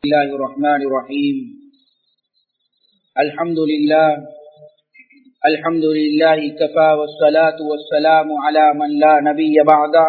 الله الرحمن الرحيم الحمد لله الحمد لله كفى والصلاة والسلام على من لا نبي بعده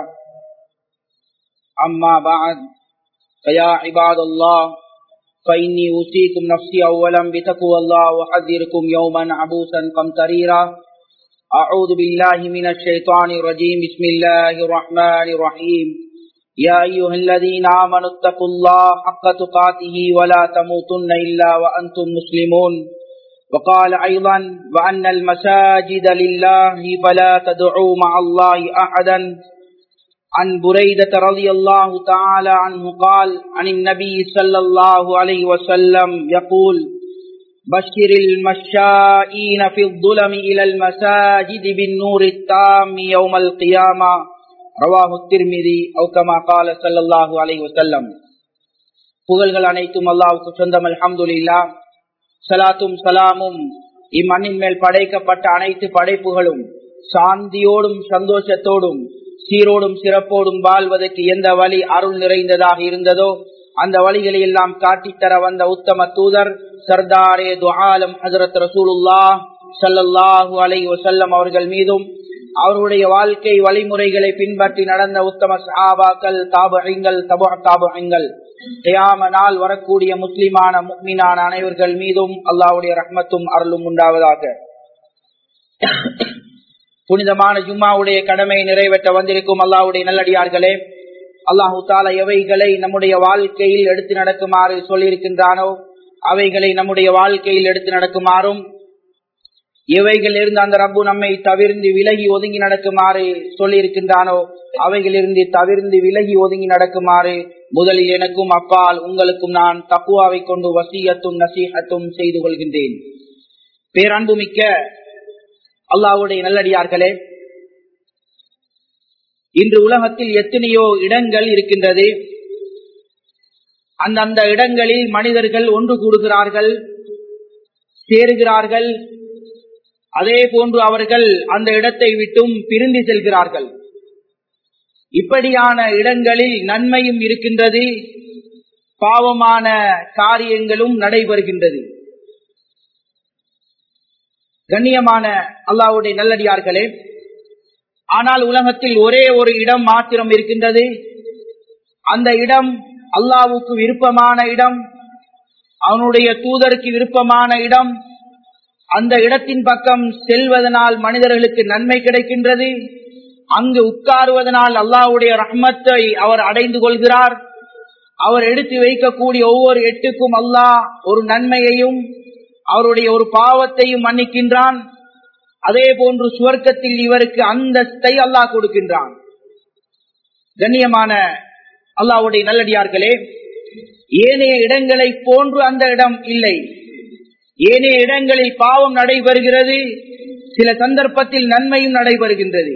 أما بعد فيا عباد الله فإني أوصيكم نفسي أولا بتقوى الله وأحذركم يوما عبوسا قمطريرا أعوذ بالله من الشيطان الرجيم بسم الله الرحمن الرحيم يا أيها الذين آمنوا اتقوا الله حق تقاته ولا تموتن إلا وأنتم مسلمون وقال أيضا وأن المساجد لله فلا تدعوا مع الله أحدا عن بريدة رضي الله تعالى عنه قال عن النبي صلى الله عليه وسلم يقول بشر المشائين في الظلم إلى المساجد بالنور التام يوم القيامة رواه الترمذي أو كما قال صلى الله عليه وسلم புகழ்கள் அனைத்தும் அல்லாவுக்கு சொந்தம் அல்ஹம்துலில்லா சலாத்தும் சலாமும் இம்மண்ணின் மேல் படைக்கப்பட்ட அனைத்து படைப்புகளும் சாந்தியோடும் சந்தோஷத்தோடும் சீரோடும் சிறப்போடும் வாழ்வதற்கு எந்த வழி அருள் நிறைந்ததாக இருந்ததோ அந்த வழிகளை எல்லாம் காட்டித்தர வந்த உத்தம தூதர் சர்தாரே துஆலம் ஹசரத் ரசூலுல்லா சல்லல்லாஹு அலை வசல்லம் அவர்கள் மீதும் அவருடைய வாழ்க்கை வழிமுறைகளை பின்பற்றி நடந்த உத்தம சஹாபாக்கள் தாபகங்கள் தபா தாபகங்கள் தியாம நாள் வரக்கூடிய முஸ்லிமான முக்மினான அனைவர்கள் மீதும் அல்லாவுடைய ரஹ்மத்தும் அருளும் உண்டாவதாக புனிதமான ஜும்மாவுடைய கடமை நிறைவேற்ற வந்திருக்கும் அல்லாவுடைய நல்லடியார்களே அல்லாஹு தாலா எவைகளை நம்முடைய வாழ்க்கையில் எடுத்து நடக்குமாறு சொல்லியிருக்கின்றானோ அவைகளை நம்முடைய வாழ்க்கையில் எடுத்து நடக்குமாறும் எவைகள் இருந்து அந்த ரப்பு நம்மை தவிர்ந்து விலகி ஒதுங்கி நடக்குமாறு சொல்லி இருக்கின்றானோ அவைகளிலிருந்து தவிர்ந்து விலகி ஒதுங்கி நடக்குமாறு முதலில் எனக்கும் அப்பால் உங்களுக்கும் நான் தக்குவாவை கொண்டு வசியத்தும் நசீகத்தும் செய்து கொள்கின்றேன் பேரன்புமிக்க அல்லாவுடைய நல்லடியார்களே இன்று உலகத்தில் எத்தனையோ இடங்கள் இருக்கின்றது அந்தந்த இடங்களில் மனிதர்கள் ஒன்று கூடுகிறார்கள் சேருகிறார்கள் அதே போன்று அவர்கள் அந்த இடத்தை விட்டும் பிரிந்து செல்கிறார்கள் இப்படியான இடங்களில் நன்மையும் இருக்கின்றது பாவமான காரியங்களும் நடைபெறுகின்றது கண்ணியமான அல்லாவுடைய நல்லடியார்களே ஆனால் உலகத்தில் ஒரே ஒரு இடம் மாத்திரம் இருக்கின்றது அந்த இடம் அல்லாவுக்கு விருப்பமான இடம் அவனுடைய தூதருக்கு விருப்பமான இடம் அந்த இடத்தின் பக்கம் செல்வதனால் மனிதர்களுக்கு நன்மை கிடைக்கின்றது அங்கு உட்காருவதனால் அல்லாவுடைய ரஹ்மத்தை அவர் அடைந்து கொள்கிறார் அவர் எடுத்து வைக்கக்கூடிய ஒவ்வொரு எட்டுக்கும் அல்லாஹ் ஒரு நன்மையையும் அவருடைய ஒரு பாவத்தையும் மன்னிக்கின்றான் அதே போன்று சுவர்க்கத்தில் இவருக்கு அந்தஸ்தை அல்லாஹ் கொடுக்கின்றான் கண்ணியமான அல்லாவுடைய நல்லடியார்களே ஏனைய இடங்களை போன்று அந்த இடம் இல்லை ஏனைய இடங்களில் பாவம் நடைபெறுகிறது சில சந்தர்ப்பத்தில் நன்மையும் நடைபெறுகின்றது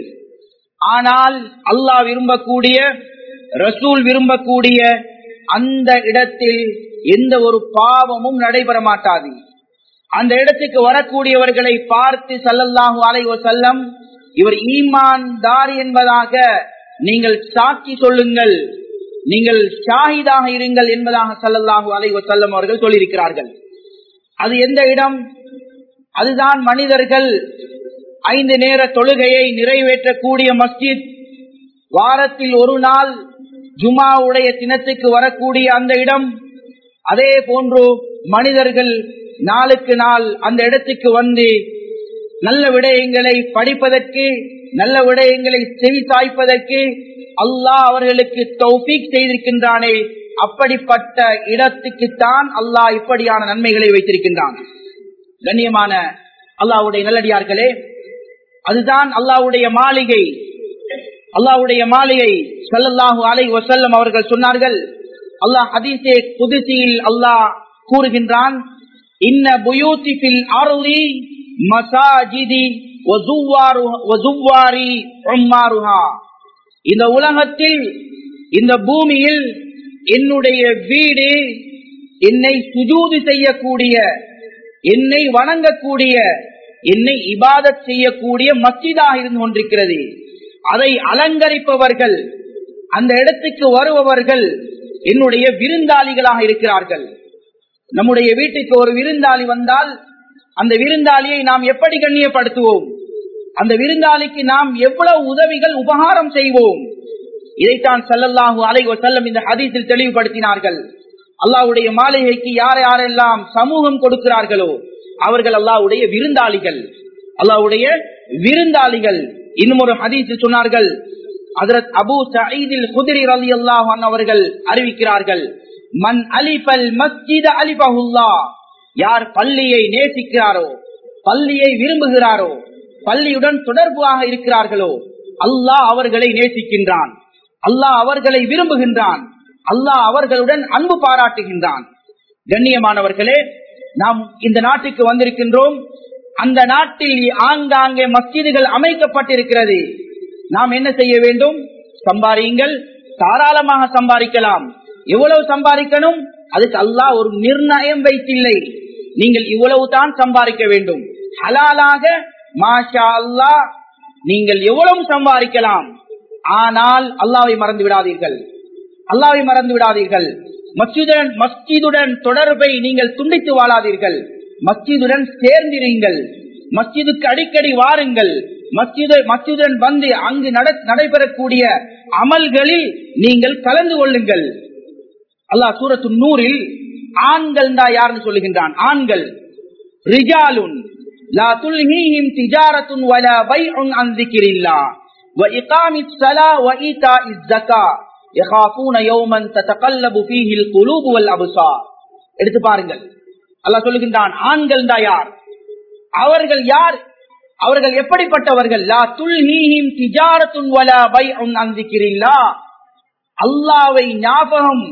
ஆனால் அல்லாஹ் விரும்பக்கூடிய ரசூல் விரும்பக்கூடிய அந்த இடத்தில் எந்த ஒரு பாவமும் நடைபெற மாட்டாது அந்த இடத்துக்கு வரக்கூடியவர்களை பார்த்து சல்லல்லாஹு அலைவ செல்லம் இவர் ஈமான் தார் என்பதாக நீங்கள் சாட்சி சொல்லுங்கள் நீங்கள் ஷாஹிதாக இருங்கள் என்பதாக சல்லல்லாஹு அலைவ செல்லம் அவர்கள் சொல்லியிருக்கிறார்கள் அது எந்த இடம் அதுதான் மனிதர்கள் ஐந்து நேர தொழுகையை நிறைவேற்றக்கூடிய மஸ்ஜித் வாரத்தில் ஒரு நாள் ஜுமாவுடைய தினத்துக்கு வரக்கூடிய அந்த இடம் அதே போன்று மனிதர்கள் நாளுக்கு நாள் அந்த இடத்துக்கு வந்து நல்ல விடயங்களை படிப்பதற்கு நல்ல விடயங்களை செவி சாய்ப்பதற்கு அல்லாஹ் அவர்களுக்கு தௌஃபீக் செய்திருக்கின்றானே அப்படிப்பட்ட இடத்துக்குத்தான் அல்லாஹ் இப்படியான நன்மைகளை வைத்திருக்கின்றான் கண்ணியமான அல்லாவுடைய நல்லடியார்களே அதுதான் அல்லாவுடைய மாளிகை அல்லாவுடைய மாளிகை சல்லல்லாஹு அலை வசல்லம் அவர்கள் சொன்னார்கள் அல்லாஹ் ஹதீசே புதுசியில் அல்லாஹ் கூறுகின்றான் இன்ன புயூத்திபில் அருளி மசாஜிதி இந்த உலகத்தில் இந்த பூமியில் என்னுடைய வீடு என்னை சுஜூது செய்யக்கூடிய என்னை வணங்கக்கூடிய என்னை இபாதத் செய்யக்கூடிய மஸ்ஜிதாக இருந்து கொண்டிருக்கிறது அதை அலங்கரிப்பவர்கள் அந்த இடத்துக்கு வருபவர்கள் என்னுடைய விருந்தாளிகளாக இருக்கிறார்கள் நம்முடைய வீட்டுக்கு ஒரு விருந்தாளி வந்தால் அந்த விருந்தாளியை நாம் எப்படி கண்ணியப்படுத்துவோம் அந்த விருந்தாளிக்கு நாம் எவ்வளவு உதவிகள் உபகாரம் செய்வோம் இதைத்தான் சல்லல்லாஹு அலைவ செல்லம் இந்த ஹதீஸில் தெளிவுபடுத்தினார்கள் அல்லாவுடைய மாளிகைக்கு யார் யாரெல்லாம் சமூகம் கொடுக்கிறார்களோ அவர்கள் அல்லாவுடைய விருந்தாளிகள் அல்லாவுடைய விருந்தாளிகள் இன்னும் ஒரு ஹதீஸில் சொன்னார்கள் அதரத் அபு சயீதில் குதிரி ரலி அல்லாஹான் அவர்கள் அறிவிக்கிறார்கள் மன் அலிபல் மஸ்ஜித அலிபஹுல்லா யார் பள்ளியை நேசிக்கிறாரோ பள்ளியை விரும்புகிறாரோ பள்ளியுடன் தொடர்பாக இருக்கிறார்களோ அல்லாஹ் அவர்களை நேசிக்கின்றான் அல்லாஹ் அவர்களை விரும்புகின்றான் அல்லாஹ் அவர்களுடன் அன்பு பாராட்டுகின்றான் கண்ணியமானவர்களே நாம் இந்த நாட்டுக்கு வந்திருக்கின்றோம் அந்த நாட்டில் ஆங்காங்கே மஸ்ஜிதுகள் அமைக்கப்பட்டிருக்கிறது நாம் என்ன செய்ய வேண்டும் சம்பாதியுங்கள் தாராளமாக சம்பாதிக்கலாம் எவ்வளவு சம்பாதிக்கணும் அதுக்கு அல்லாஹ் ஒரு நிர்ணயம் வைத்தில்லை நீங்கள் இவ்வளவு தான் சம்பாதிக்க வேண்டும் ஹலாலாக மாஷா அல்லாஹ் நீங்கள் எவ்வளவு சம்பாதிக்கலாம் ஆனால் அல்லாவை மறந்து விடாதீர்கள் அல்லாவை மறந்து விடாதீர்கள் மஸ்ஜிதுடன் மஸ்ஜிதுடன் தொடர்பை நீங்கள் துண்டித்து வாழாதீர்கள் மஸ்ஜிதுடன் சேர்ந்திருங்கள் மஸ்ஜிதுக்கு அடிக்கடி வாருங்கள் மஸ்ஜிது மஸ்ஜிதுடன் வந்து அங்கு நடைபெறக்கூடிய அமல்களில் நீங்கள் கலந்து கொள்ளுங்கள் அல்லாஹ் சூரத்து நூறில் ஆண்கள் தான் யாருன்னு சொல்லுகின்றான் ஆண்கள் ரிஜாலுன் லா துல்ஹீஹிம் திஜாரத்துன் வலா பைஉன் அன் ذிக்ரில்லாஹ் وإقام الصلاة وإيتاء الزكاة يخافون يوما تتقلب فيه القلوب والأبصار எடுத்து பாருங்கள் அல்லாஹ் சொல்லுகின்றான் ஆண்கள் தான் யார் அவர்கள் யார் அவர்கள் எப்படிப்பட்டவர்கள் லா துல்ஹீஹிம் திஜாரத்துன் வலா பைஉன் அன் ذிக்ரில்லாஹ் அல்லாஹ்வை ஞாபகம்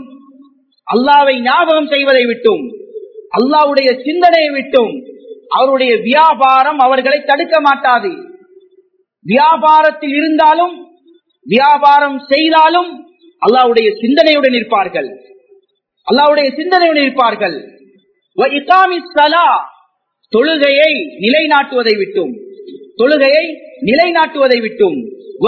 அல்லாவை ஞாபகம் செய்வதை விட்டும் அல்லாவுடைய சிந்தனையை விட்டும் அவருடைய வியாபாரம் அவர்களை தடுக்க மாட்டாது வியாபாரத்தில் இருந்தாலும் வியாபாரம் செய்தாலும் அல்லாவுடைய சிந்தனையுடன் இருப்பார்கள் அல்லாவுடைய சிந்தனையுடன் இருப்பார்கள் தொழுகையை நிலைநாட்டுவதை விட்டும் தொழுகையை நிலைநாட்டுவதை விட்டும்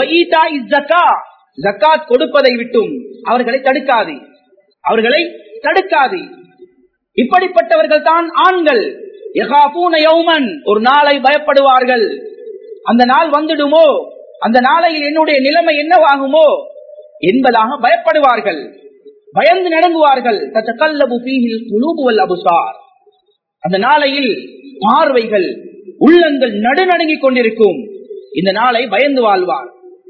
ஜக்காத் கொடுப்பதை விட்டும் அவர்களை தடுக்காது அவர்களை தடுக்காது இப்படிப்பட்டவர்கள் தான் ஆண்கள் ஒரு நாளை பயப்படுவார்கள் அந்த நாள் வந்துடுமோ அந்த நாளையில் என்னுடைய நிலைமை என்னவாகுமோ என்பதாக பயப்படுவார்கள் பயந்து நடங்குவார்கள் அந்த நாளையில் பார்வைகள் உள்ளங்கள் நடுநடுங்கிக் கொண்டிருக்கும் இந்த நாளை பயந்து வாழ்வார்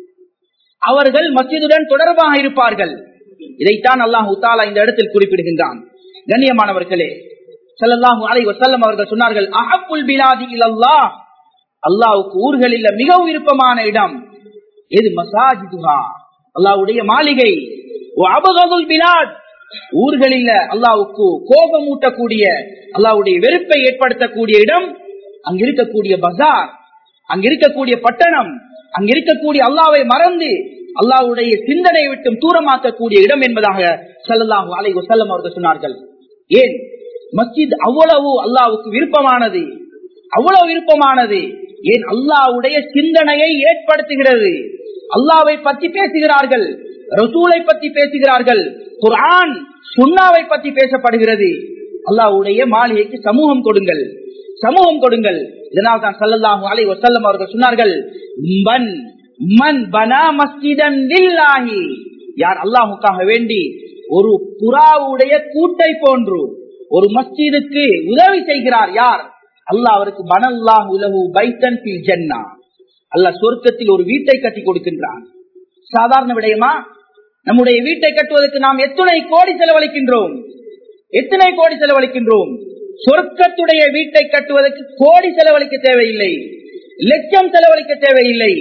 அவர்கள் மசிதுடன் தொடர்பாக இருப்பார்கள் இதைத்தான் அல்லாஹு தாலா இந்த இடத்தில் குறிப்பிடுகின்றான் கண்ணியமானவர்களே சல்லாஹூ அலை வசல்லம் அவர்கள் சொன்னார்கள் அஹப்புல் பிலாதி இல்லல்லா அல்லாவுக்கு ஊர்களில் மிகவும் விருப்பமான இடம் எது மசாஜிதுஹா அல்லாவுடைய மாளிகை அபகதுல் பிலாத் ஊர்களில் அல்லாவுக்கு கோபம் ஊட்டக்கூடிய அல்லாவுடைய வெறுப்பை ஏற்படுத்தக்கூடிய இடம் அங்க இருக்கக்கூடிய பசார் அங்க இருக்கக்கூடிய பட்டணம் அங்க இருக்கக்கூடிய அல்லாவை மறந்து அல்லாவுடைய சிந்தனை விட்டும் தூரமாக்கக்கூடிய இடம் என்பதாக சல்லாஹூ அலை வசல்லம் அவர்கள் சொன்னார்கள் ஏன் மஸ்ஜித் அவ்வளவு அல்லாவுக்கு விருப்பமானது அவ்வளவு விருப்பமானது ஏன் அல்லாவுடைய சிந்தனையை ஏற்படுத்துகிறது அல்லாவை பத்தி பேசுகிறார்கள் ரசூலை பத்தி பேசுகிறார்கள் குரான் சுண்ணாவை பத்தி பேசப்படுகிறது அல்லாவுடைய மாளிகைக்கு சமூகம் கொடுங்கள் சமூகம் கொடுங்கள் இதனால் தான் சல்லல்லாஹு அலை வசல்லம் அவர்கள் சொன்னார்கள் மன் மன் பனா மஸ்ஜிதன் லில்லாஹி யார் அல்லாஹுக்காக வேண்டி ஒரு புறாவுடைய கூட்டை போன்று ஒரு மஸ்ஜிதுக்கு உதவி செய்கிறார் யார் அல்லாஹ் அவருக்கு பனல்லாஹ் உலகு பைத்தன் பில் ஜன்னா அல்லாஹ் சொர்க்கத்தில் ஒரு வீட்டை கட்டி கொடுக்கின்றான் சாதாரண விடயமா நம்முடைய வீட்டை கட்டுவதற்கு நாம் எத்தனை கோடி செலவழிக்கின்றோம் எத்தனை கோடி செலவழிக்கின்றோம் சொர்க்கத்துடைய வீட்டை கட்டுவதற்கு கோடி செலவழிக்க தேவையில்லை லட்சம் செலவழிக்க தேவையில்லை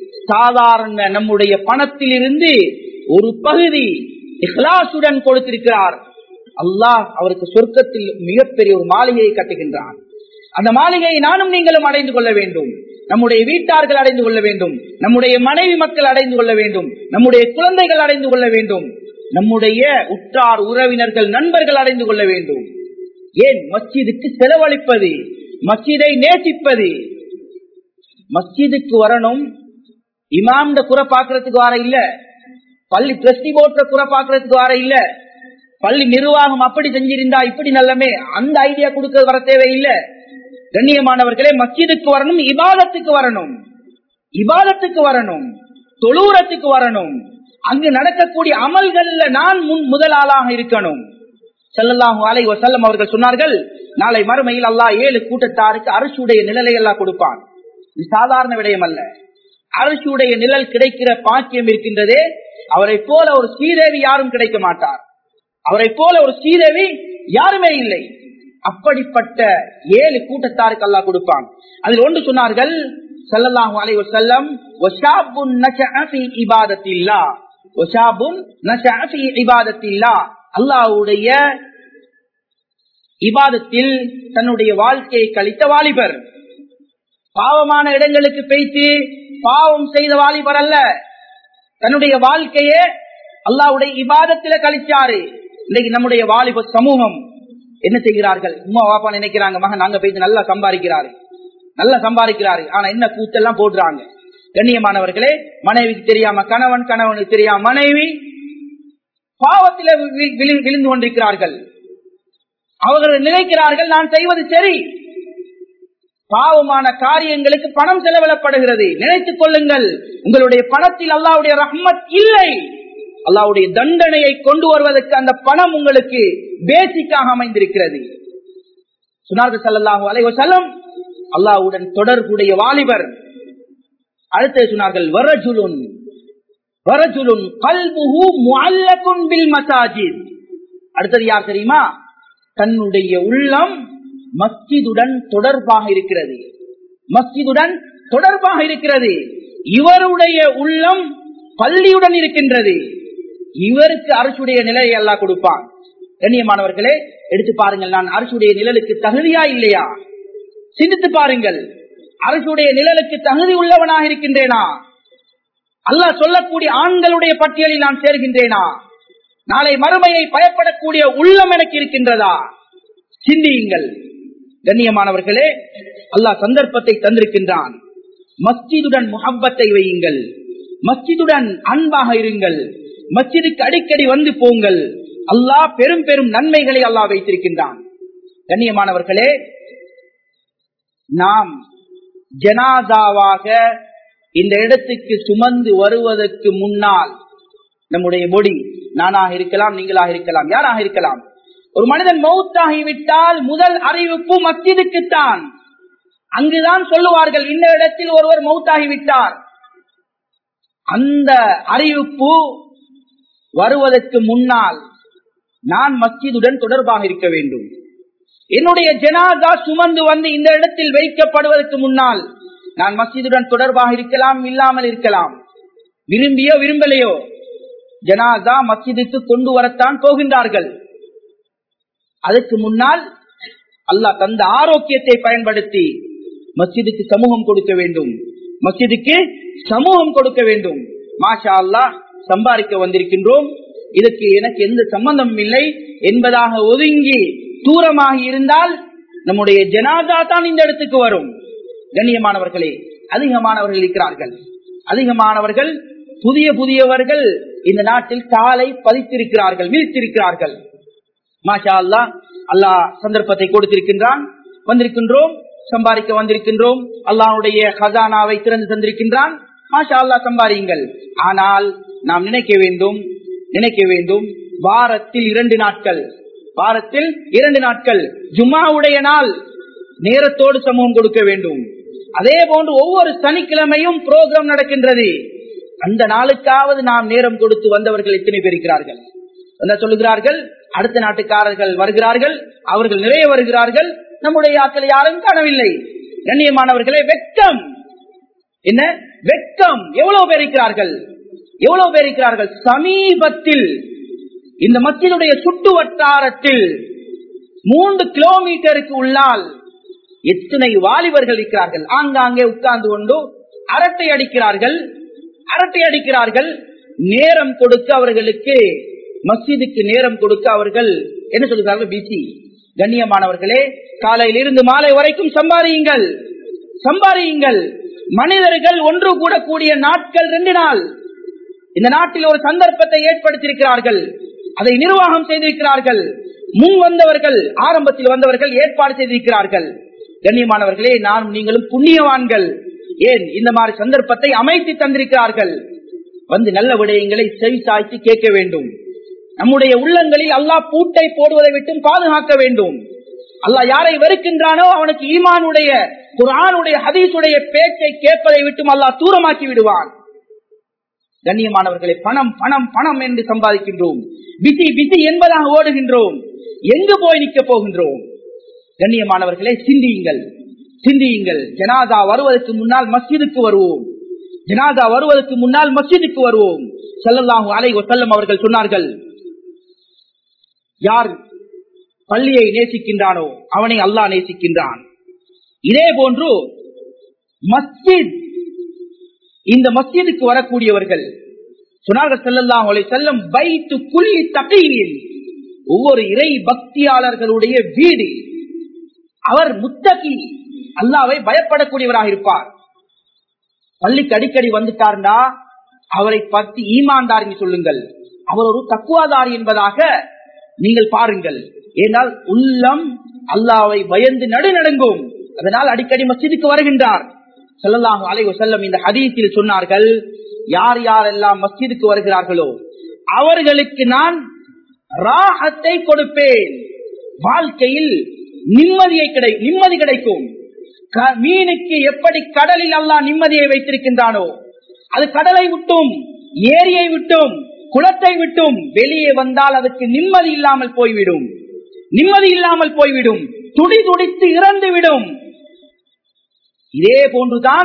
சாதாரண நம்முடைய பணத்தில் இருந்து ஒரு பகுதி இஹ்லாசுடன் கொடுத்திருக்கிறார் அல்லாஹ் அவருக்கு சொர்க்கத்தில் மிகப்பெரிய ஒரு மாளிகையை கட்டுகின்றான் அந்த மாளிகையை நானும் நீங்களும் அடைந்து கொள்ள வேண்டும் நம்முடைய வீட்டார்கள் அடைந்து கொள்ள வேண்டும் நம்முடைய மனைவி மக்கள் அடைந்து கொள்ள வேண்டும் நம்முடைய குழந்தைகள் அடைந்து கொள்ள வேண்டும் நம்முடைய உற்றார் உறவினர்கள் நண்பர்கள் அடைந்து கொள்ள வேண்டும் ஏன் மஸ்ஜிதுக்கு செலவழிப்பது மஸ்ஜிதை நேசிப்பது மஸ்ஜிதுக்கு வரணும் இமாம்ட குறை பாக்குறதுக்கு வர இல்ல பள்ளி டிரஸ்டி போட்ட குறை பாக்குறதுக்கு வர இல்ல பள்ளி நிர்வாகம் அப்படி செஞ்சிருந்தா இப்படி நல்லமே அந்த ஐடியா கொடுக்க வர தேவையில்லை கண்ணியமானவர்களே மஸ்ஜிதுக்கு வரணும் இபாதத்துக்கு வரணும் இபாதத்துக்கு வரணும் தொழுறத்துக்கு வரணும் அங்கு நடக்கக்கூடிய அமல்கள்ல நான் முன் முதலாளாக இருக்கணும் செல்லல்லாஹு அலை வசல்லம் அவர்கள் சொன்னார்கள் நாளை மறுமையில் அல்லாஹ் ஏழு கூட்டத்தாருக்கு அரசுடைய நிழலை எல்லாம் கொடுப்பான் இது சாதாரண விடயம் அல்ல அரசுடைய நிழல் கிடைக்கிற பாக்கியம் இருக்கின்றதே அவரை போல ஒரு ஸ்ரீதேவி யாரும் கிடைக்க மாட்டார் அவரை போல ஒரு ஸ்ரீதேவி யாருமே இல்லை அப்படிப்பட்ட ஏழு கூட்டத்தாருக்கு அல்லாஹ் கொடுப்பான் அதில் ஒன்று சொன்னார்கள் சல்லல்லாஹு அலைஹி வஸல்லம் வஷாபுன் நஷஅ ஃபீ இபாதத்தில்லாஹ் வஷாபுன் நஷஅ ஃபீ இபாதத்தில்லாஹ் அல்லாஹ்வுடைய இபாதத்தில் தன்னுடைய வாழ்க்கையை கழித்த வாலிபர் பாவமான இடங்களுக்கு பேய்த்து பாவம் செய்த வாலிபர் அல்ல தன்னுடைய வாழ்க்கையே அல்லாவுடைய இபாதத்தில கழிச்சாரு இன்னைக்கு நம்முடைய வாலிப சமூகம் என்ன செய்கிறார்கள் உமா வாப்பா நினைக்கிறாங்க மகன் நாங்க போயிட்டு நல்லா சம்பாதிக்கிறாரு நல்லா சம்பாதிக்கிறாரு ஆனா என்ன கூத்தெல்லாம் போடுறாங்க கண்ணியமானவர்களே மனைவிக்கு தெரியாம கணவன் கணவனுக்கு தெரியாம மனைவி பாவத்தில வி- விழு- விழுந்து கொண்டிருக்கிறார்கள் அவர்கள் நினைக்கிறார்கள் நான் செய்வது சரி பாவமான காரியங்களுக்கு பணம் செலவிடப்படுகிறது நினைத்துக் கொள்ளுங்கள் உங்களுடைய பணத்தில் அல்லாவுடைய ரஹ்மத் இல்லை அல்லாவுடைய தண்டனையை கொண்டு வருவதற்கு அந்த பணம் உங்களுக்கு பேசிக்காக அமைந்திருக்கிறது சுனார்கள் சல்லாஹூ அலைவசல்லம் அல்லாஹ்வுடன் தொடர்புடைய வாலிபர் அடுத்து சொன்னார்கள் வரஜுலுன் வரஜுலுன் கல்புஹு முஅல்லகுன் பில் மசாஜித் அடுத்தது யார் தெரியுமா தன்னுடைய உள்ளம் மஸ்ஜிதுடன் தொடர்பாக இருக்கிறது மஸ்ஜிதுடன் தொடர்பாக இருக்கிறது இவருடைய உள்ளம் பள்ளியுடன் இருக்கின்றது இவருக்கு அரசுடைய நிலையை எல்லாம் கொடுப்பான் கண்ணியமானவர்களே எடுத்து பாருங்கள் நான் அரசுடைய நிழலுக்கு தகுதியா இல்லையா சிந்தித்து பாருங்கள் அரசுடைய நிழலுக்கு தகுதி உள்ளவனாக இருக்கின்றேனா அல்லாஹ் சொல்லக்கூடிய ஆண்களுடைய பட்டியலில் நான் சேர்கின்றேனா நாளை மறுமையை பயப்படக்கூடிய உள்ளம் எனக்கு இருக்கின்றதா சிந்தியுங்கள் கண்ணியமானவர்களே அல்லாஹ் சந்தர்ப்பத்தை தந்திருக்கின்றான் மஸ்ஜிதுடன் முகப்பத்தை வையுங்கள் மஸ்ஜிதுடன் அன்பாக இருங்கள் மஸ்ஜிதுக்கு அடிக்கடி வந்து போங்கள் அல்லாஹ் பெரும் பெரும் நன்மைகளை அல்லாஹ் வைத்திருக்கின்றான் கண்ணியமானவர்களே நாம் ஜனாதாவாக இந்த இடத்துக்கு சுமந்து வருவதற்கு முன்னால் நம்முடைய பொடி நானாக இருக்கலாம் நீங்களாக இருக்கலாம் யாராக இருக்கலாம் ஒரு மனிதன் மௌத்தாகிவிட்டால் முதல் அறிவிப்பு மஸ்ஜிதுக்குத்தான் அங்குதான் சொல்லுவார்கள் இந்த இடத்தில் ஒருவர் மௌத்தாகிவிட்டார் அந்த அறிவிப்பு வருவதற்கு முன்னால் நான் மஸ்ஜிதுடன் தொடர்பாக இருக்க வேண்டும் என்னுடைய ஜனாதா சுமந்து வந்து இந்த இடத்தில் வைக்கப்படுவதற்கு முன்னால் நான் மஸ்ஜிதுடன் தொடர்பாக இருக்கலாம் இல்லாமல் இருக்கலாம் விரும்பியோ விரும்பலையோ ஜனாதா மஸ்ஜிதுக்கு கொண்டு வரத்தான் போகின்றார்கள் அதுக்கு முன்னால் அல்லாஹ் தந்த ஆரோக்கியத்தை பயன்படுத்தி மஸ்ஜிதுக்கு சமூகம் கொடுக்க வேண்டும் மஸ்ஜிதுக்கு சமூகம் கொடுக்க வேண்டும் மாஷா அல்லாஹ் சம்பாதிக்க வந்திருக்கின்றோம் இதுக்கு எனக்கு எந்த சம்பந்தமும் இல்லை என்பதாக ஒதுங்கி தூரமாக இருந்தால் நம்முடைய ஜனாதா தான் இந்த இடத்துக்கு வரும் கண்ணியமானவர்களே அதிகமானவர்கள் இருக்கிறார்கள் அதிகமானவர்கள் புதிய புதியவர்கள் இந்த நாட்டில் காலை பதித்திருக்கிறார்கள் வீழ்த்திருக்கிறார்கள் மாஷா அல்லா அல்லாஹ் சந்தர்ப்பத்தை கொடுத்திருக்கின்றான் வந்திருக்கின்றோம் சம்பாதிக்க வந்திருக்கின்றோம் அல்லாஹ்வுடைய ஹசானாவை திறந்து தந்திருக்கின்றான் மாஷா அல்லாஹ் சம்பாதியுங்கள் ஆனால் நாம் நினைக்க வேண்டும் நினைக்க வேண்டும் வாரத்தில் இரண்டு நாட்கள் வாரத்தில் இரண்டு நாட்கள் ஜும்மாவுடைய நாள் நேரத்தோடு சமூகம் கொடுக்க வேண்டும் அதே போன்று ஒவ்வொரு சனிக்கிழமையும் புரோகிராம் நடக்கின்றது அந்த நாளுக்காவது நாம் நேரம் கொடுத்து வந்தவர்கள் எத்தனை பேர் இருக்கிறார்கள் என்ன சொல்லுகிறார்கள் அடுத்த நாட்டுக்காரர்கள் வருகிறார்கள் அவர்கள் நிறைய வருகிறார்கள் நம்முடைய ஆட்கள் யாரும் காணவில்லை கண்ணியமானவர்களே வெட்கம் என்ன வெட்கம் எவ்வளவு பேர் இருக்கிறார்கள் எவ்வளவு பேர் இருக்கிறார்கள் சமீபத்தில் இந்த மத்தியினுடைய சுட்டு வட்டாரத்தில் மூன்று கிலோமீட்டருக்கு உள்ளால் எத்தனை வாலிபர்கள் இருக்கிறார்கள் ஆங்காங்கே உட்கார்ந்து கொண்டு அரட்டை அடிக்கிறார்கள் அரட்டை அடிக்கிறார்கள் நேரம் கொடுக்க அவர்களுக்கு மஸ்ஜிதுக்கு நேரம் கொடுக்க அவர்கள் என்ன சொல்கிறார்கள் பிசி கண்ணியமானவர்களே காலையில் இருந்து மாலை வரைக்கும் சம்பாதியுங்கள் சம்பாதியுங்கள் மனிதர்கள் ஒன்று கூடக்கூடிய நாட்கள் ரெண்டு நாள் இந்த நாட்டில் ஒரு சந்தர்ப்பத்தை ஏற்படுத்தியிருக்கிறார்கள் அதை நிர்வாகம் செய்திருக்கிறார்கள் முன் வந்தவர்கள் ஆரம்பத்தில் வந்தவர்கள் ஏற்பாடு செய்திருக்கிறார்கள் கண்ணியமானவர்களே நானும் நீங்களும் புண்ணியவான்கள் ஏன் இந்த மாதிரி சந்தர்ப்பத்தை அமைத்து தந்திருக்கிறார்கள் வந்து நல்ல விடயங்களை செவி சாய்த்து கேட்க வேண்டும் நம்முடைய உள்ளங்களில் அல்லாஹ் பூட்டை போடுவதை விட்டும் பாதுகாக்க வேண்டும் அல்லாஹ் யாரை வெறுக்கின்றானோ அவனுக்கு ஈமானுடைய குரானுடைய ஹதீஸுடைய பேச்சை கேட்பதை விட்டும் அல்லாஹ் தூரமாக்கி விடுவான் கண்ணியமானவர்களை பணம் பணம் பணம் என்று சம்பாதிக்கின்றோம் பிசி பிசி என்பதாக ஓடுகின்றோம் எங்கு போய் நிற்க போகின்றோம் கண்ணியமானவர்களே சிந்தியுங்கள் சிந்தியுங்கள் ஜனாதா வருவதற்கு முன்னால் மஸ்ஜிதுக்கு வருவோம் ஜனாதா வருவதற்கு முன்னால் மஸ்ஜிதுக்கு வருவோம் செல்லல்லாஹு அலை செல்லம் அவர்கள் சொன்னார்கள் யார் பள்ளியை நேசிக்கின்றானோ அவனை அல்லாஹ் நேசிக்கின்றான் இதே போன்று மஸ்ஜித் இந்த மஸ்ஜிதுக்கு வரக்கூடியவர்கள் சொன்னார்கள் செல்லல்லாம் அவளை செல்லும் பைத்து குள்ளி தகையில் ஒவ்வொரு இறை பக்தியாளர்களுடைய வீடு அவர் முத்தகி அல்லாவை பயப்படக்கூடியவராக இருப்பார் பள்ளிக்கு அடிக்கடி வந்துட்டார்னா அவரை பற்றி ஈமான்தார் என்று சொல்லுங்கள் அவர் ஒரு தக்குவாதாரி என்பதாக நீங்கள் பாருங்கள் ஏனால் உள்ளம் அல்லாவை பயந்து நடுநடுங்கும் அதனால் அடிக்கடி மஸ்ஜிதுக்கு வருகின்றார் செல்லலாம் அலைவ செல்லம் இந்த ஹதீஸில் சொன்னார்கள் யார் யாரெல்லாம் மஸ்ஜிதுக்கு வருகிறார்களோ அவர்களுக்கு நான் ராகத்தை கொடுப்பேன் வாழ்க்கையில் நிம்மதியை கிடை நிம்மதி கிடைக்கும் மீனுக்கு எப்படி கடலில் அல்லா நிம்மதியை வைத்திருக்கின்றானோ அது கடலை விட்டும் ஏரியை விட்டும் குளத்தை விட்டும் வெளியே வந்தால் அதுக்கு நிம்மதி இல்லாமல் போய்விடும் நிம்மதி இல்லாமல் போய்விடும் துடி துடித்து இறந்துவிடும் இதே போன்றுதான்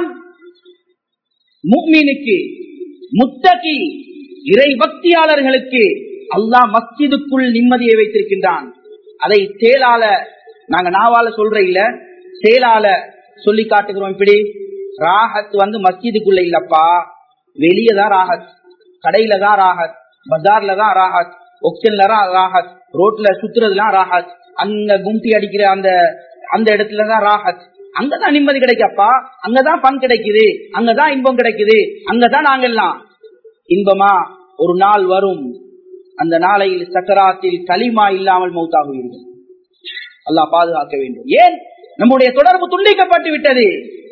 முக்மீனுக்கு முத்தகி இறை பக்தியாளர்களுக்கு அல்லாஹ் மஸ்ஜிதுக்குள் நிம்மதியை வைத்திருக்கின்றான் அதை செயலால நாங்க நாவால சொல்ற இல்ல செயலால சொல்லி காட்டுகிறோம் இப்படி ராகத் வந்து மஸ்ஜிதுக்குள்ள இல்லப்பா வெளியே தான் ராகத் கடையில தான் ராகத் பஜார்ல தான் ராகத் ஒக்ஷன்ல தான் ராகத் ரோட்ல சுத்துறதுலாம் ராகத் அங்க கும்டி அடிக்கிற அந்த அந்த இடத்துலதான் ராகத் அங்கதான் நிம்மதி கிடைக்கப்பா அங்கதான் பண் கிடைக்குது அங்கதான் இன்பம் கிடைக்குது அங்கதான் நாங்கெல்லாம் இன்பமா ஒரு நாள் வரும் அந்த நாளையில் சக்கராத்தில் களிமா இல்லாமல் மௌத்தாகுவீர்கள் அல்லாஹ் பாதுகாக்க வேண்டும் ஏன் நம்முடைய தொடர்பு துண்டிக்கப்பட்டு விட்டது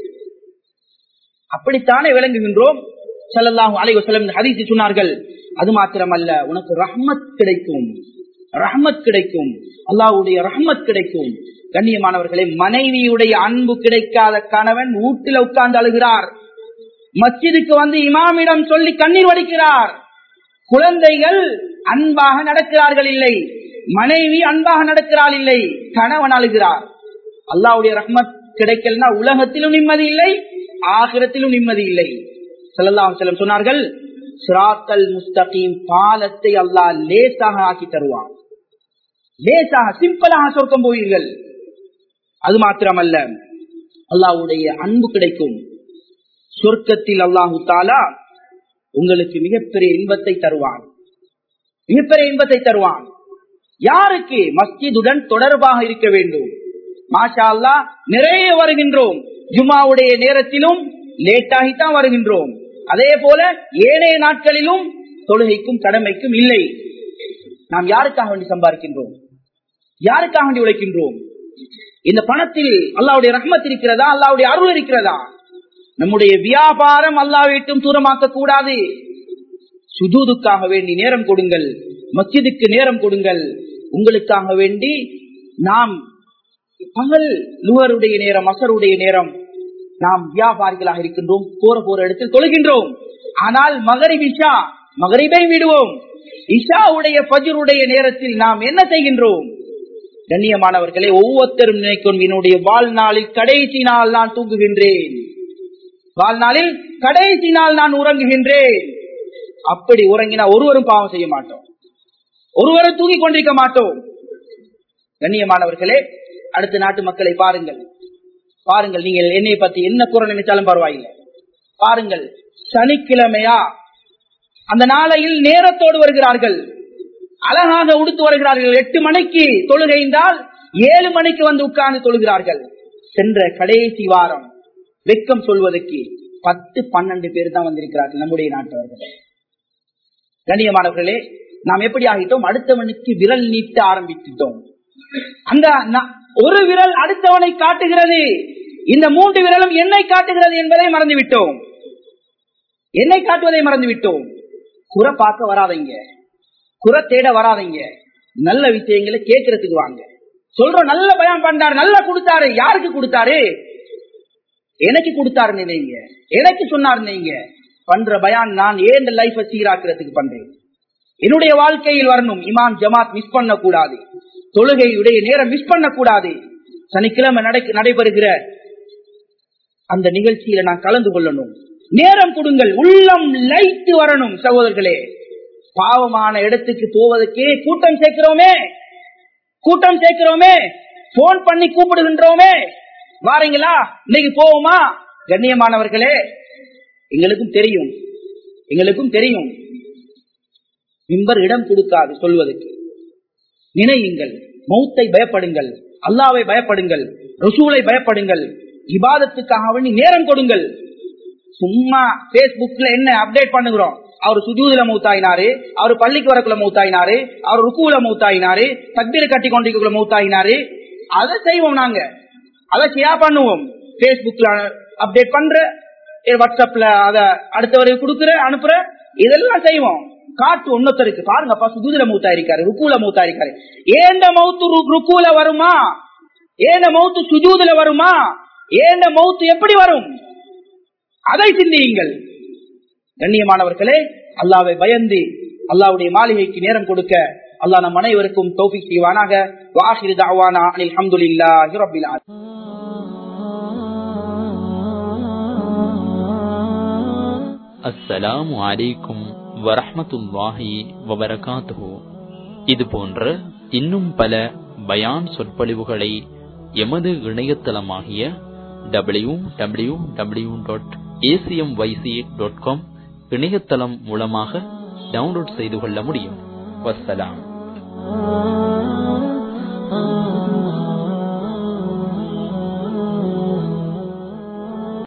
அப்படித்தானே விளங்குகின்றோம் செல்லலாம் அலைவசலம் ஹரிசி சொன்னார்கள் அது மாத்திரமல்ல உனக்கு ரஹ்மத் கிடைக்கும் ரஹ்மத் கிடைக்கும் அல்லாவுடைய ரஹ்மத் கிடைக்கும் கண்ணியமானவர்களே மனைவியுடைய அன்பு கிடைக்காத கணவன் வீட்டில் உட்கார்ந்து அழுகிறார் மஸ்ஜிதுக்கு வந்து இமாமிடம் சொல்லி கண்ணீர் வடிக்கிறார் குழந்தைகள் அன்பாக நடக்கிறார்கள் இல்லை மனைவி அன்பாக நடக்கிறாள் இல்லை கணவன் அழுகிறார் அல்லாவுடைய ரஹ்மத் கிடைக்கலனா உலகத்திலும் நிம்மதி இல்லை ஆகிரத்திலும் நிம்மதி இல்லை செல்லலாம் செல்லம் சொன்னார்கள் சிராத்தல் முஸ்தகீம் பாலத்தை அல்லாஹ் லேசாக ஆக்கி தருவான் லேசாக சிம்பிளாக சொர்க்கம் போவீர்கள் அது மாத்திரமல்ல அல்லாவுடைய அன்பு கிடைக்கும் சொர்க்கத்தில் அல்லாஹு தாலா உங்களுக்கு மிகப்பெரிய இன்பத்தை தருவான் மிகப்பெரிய இன்பத்தை தருவான் யாருக்கு மஸ்ஜிதுடன் தொடர்பாக இருக்க வேண்டும் மாஷா அல்லா நிறைய வருகின்றோம் ஜுமாவுடைய நேரத்திலும் லேட்டாகித்தான் வருகின்றோம் அதே போல ஏனைய நாட்களிலும் தொழுகைக்கும் கடமைக்கும் இல்லை நாம் யாருக்காக வேண்டி சம்பாதிக்கின்றோம் யாருக்காக வேண்டி உழைக்கின்றோம் இந்த பணத்தில் அல்லாவுடைய ரஹ்மத் இருக்கிறதா அல்லாவுடைய அருள் இருக்கிறதா நம்முடைய வியாபாரம் அல்லாவிட்டும் தூரமாக்க கூடாது சுஜூதுக்காக வேண்டி நேரம் கொடுங்கள் மஸ்ஜிதுக்கு நேரம் கொடுங்கள் உங்களுக்காக வேண்டி நாம் பகல் லுவருடைய நேரம் அசருடைய நேரம் நாம் வியாபாரிகளாக இருக்கின்றோம் போற போற இடத்தில் தொழுகின்றோம் ஆனால் மகரிப் இஷா மகரிபை விடுவோம் இஷாவுடைய பஜருடைய நேரத்தில் நாம் என்ன செய்கின்றோம் கண்ணியமானவர்களே ஒவ்வொருத்தரும் நினைக்கும் என்னுடைய வாழ்நாளில் கடைசி நாள் நான் தூங்குகின்றேன் வாழ்நாளில் கடைசி நாள் நான் உறங்குகின்றேன் அப்படி உறங்கினா ஒருவரும் பாவம் செய்ய மாட்டோம் ஒருவரும் தூங்கிக் கொண்டிருக்க மாட்டோம் கண்ணியமானவர்களே அடுத்த நாட்டு மக்களை பாருங்கள் பாருங்கள் நீங்கள் என்னை பத்தி என்ன குறை நினைச்சாலும் பரவாயில்லை பாருங்கள் சனிக்கிழமையா அந்த நாளையில் நேரத்தோடு வருகிறார்கள் அழகாக உடுத்து வருகிறார்கள் எட்டு மணிக்கு தொழுகைந்தால் ஏழு மணிக்கு வந்து உட்கார்ந்து தொழுகிறார்கள் சென்ற கடைசி வாரம் வெக்கம் சொல்வதற்கு பத்து பன்னெண்டு பேர் தான் வந்திருக்கிறார்கள் நம்முடைய நாட்டவர்கள் கண்ணியமானவர்களே நாம் எப்படி ஆகிட்டோம் அடுத்தவனுக்கு விரல் நீட்ட ஆரம்பித்துட்டோம் அந்த ந- ஒரு விரல் அடுத்தவனை காட்டுகிறது இந்த மூன்று விரலும் என்னை காட்டுகிறது என்பதை மறந்து விட்டோம் என்னை காட்டுவதை மறந்து விட்டோம் குறை பார்க்க வராதீங்க குறை தேட வராதீங்க நல்ல விஷயங்களை கேட்கறதுக்கு வாங்க சொல்றோம் நல்ல பயம் பண்றாரு நல்லா கொடுத்தாரு யாருக்கு கொடுத்தாரு எனக்கு கொடுத்தாரு நினைங்க எனக்கு சொன்னார் நீங்க பண்ற பயான் நான் ஏன் இந்த லைஃப சீராக்கிறதுக்கு பண்றேன் என்னுடைய வாழ்க்கையில் வரணும் இமாம் ஜமாத் மிஸ் பண்ண கூடாது தொழுகையுடைய நேரம் மிஸ் பண்ண கூடாது சனிக்கிழமை நடக்க- நடைபெறுகிற அந்த நிகழ்ச்சியில நான் கலந்து கொள்ளணும் நேரம் கொடுங்கள் உள்ளம் லைட்டு வரணும் சகோதரர்களே பாவமான இடத்துக்கு போவதற்கே கூட்டம் சேர்க்கிறோமே கூட்டம் சேர்க்கிறோமே போன் பண்ணி கூப்பிடுகின்றோமே வாரீங்களா இன்னைக்கு போவோமா கண்ணியமானவர்களே எங்களுக்கும் தெரியும் எங்களுக்கும் தெரியும் மிம்பர் இடம் கொடுக்காது சொல்வதற்கு நினையுங்கள் மௌத்தை பயப்படுங்கள் அல்லாவை பயப்படுங்கள் ரசூலை பயப்படுங்கள் இபாதத்துக்காக வேண்டி நேரம் கொடுங்கள் சும்மா பேஸ்புக்ல என்ன அப்டேட் பண்ணுகிறோம் அவர் சுஜூதுல மூத்தாயினாரு அவர் பள்ளிக்கு வரக்குள்ள மூத்தாயினாரு அவர் ருக்குல மூத்தாயினாரு தக்பீர் கட்டி கொண்டிருக்குள்ள மூத்தாயினாரு அதை செய்வோம் நாங்க அதை ஷேர் பண்ணுவோம் பேஸ்புக்ல அப்டேட் பண்ற ஏ, வாட்ஸ்அப்ல அத அடுத்தவருக்கு கொடுக்குற அனுப்புற இதெல்லாம் செய்வோம் காட்டு ஒன்னொத்தருக்கு பாருங்கப்பா சுஜூதுல மூத்தாயிருக்காரு ருக்குல மூத்தாயிருக்காரு ஏண்ட மவுத்து ரு- ருக்குல வருமா ஏண்ட மவுத்து சுஜூதுல வருமா ஏண்ட மவுத்து எப்படி வரும் அதை சிந்தியுங்கள் கண்ணியமானவர்களே அல்லாவை பயந்து அல்லாவுடைய மாளிகைக்கு நேரம் கொடுக்க அல்லாஹ் நம் அனைவருக்கும் தௌஃபிக் செய்வானாக வாஹிர் தாவானா அனில் அல்ஹம்துலில்லாஹி ரப்பில் ஆலமீன் அஸ்ஸலாமு அலைக்கும் வரஹ்மத்துல்லாஹி வபரகாத்துஹு இது போன்ற இன்னும் பல பயான் சொற்பொழிவுகளை எமது இணையதளமாகிய W W W dot A C M Y C dot com இணையதளம் மூலமாக டவுன்லோட் செய்து கொள்ள முடியும் வஸ்ஸலாம்